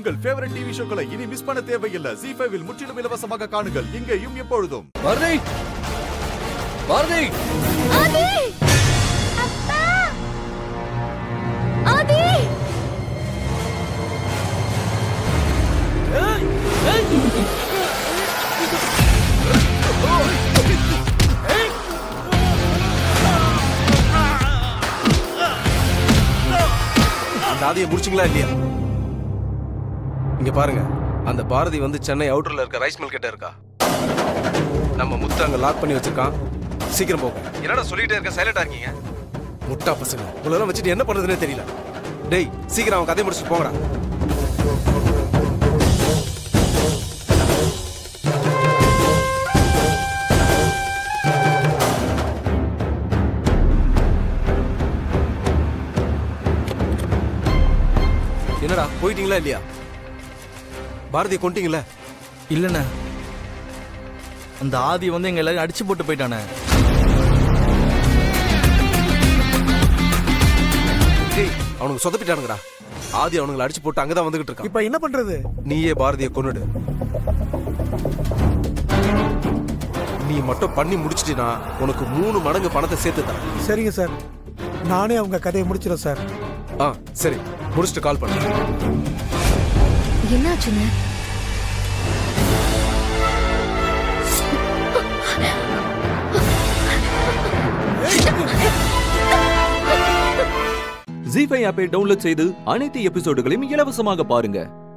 உங்கள் favourite TV ஷோக்களை இனி miss பண்ண தேவையில்லை ஜி ஃபைவில் முற்றிலும் இலவசமாக காணுங்கள் இங்கேயும் எப்பொழுதும் பாரதி பாரதி ஆதி அப்பா ஆதி அந்த ஆதியை முடிச்சிங்களா இல்லையா இங்க பாருங்க அந்த பாரதி வந்து சென்னை அவுட்டர்ல இருக்க ரைஸ் மில் கிட்ட இருக்கா நம்ம முத்து அங்க லாக் பண்ணி வச்சிருக்கான் சீக்கிரம் போங்க என்னடா சொல்லிட்டே இருக்க சைலண்டா இருக்கீங்க முட்டா பசங்க உங்களெல்லாம் வச்சுட்டு என்ன பண்றதுனே தெரியல டேய் சீக்கிரம் அவன் கதையை முடிச்சுட்டு போங்கடா என்னடா போயிட்டீங்களா இல்லையா பாரதியை கொண்டீங்களா இல்லண்ணே அந்த ஆதி வந்து எங்க எல்லாரும் அடிச்சு போட்டு போயிட்டானே டேய் அவனுக்கு சொதப்பிட்டானுங்கடா ஆதி அவனுங்களை அடிச்சு போட்டு அங்கதான் வந்துகிட்டு இருக்கான் இப்ப என்ன பண்றது நீயே பாரதியை கொன்னுடு நீ மட்டும் பண்ணி முடிச்சிட்டினா உனக்கு மூணு மடங்கு பணத்தை சேர்த்து தரேன் சரிங்க சார் நானே அவங்க கதையை முடிச்சிடும் சார் ஆ சரி முடிச்சுட்டு கால் பண்ணு என்னாச்சுங்க ஜி ஃபைவ் ஆப்பை டவுன்லோட் செய்து அனைத்து எபிசோடுகளையும் இலவசமாக பாருங்க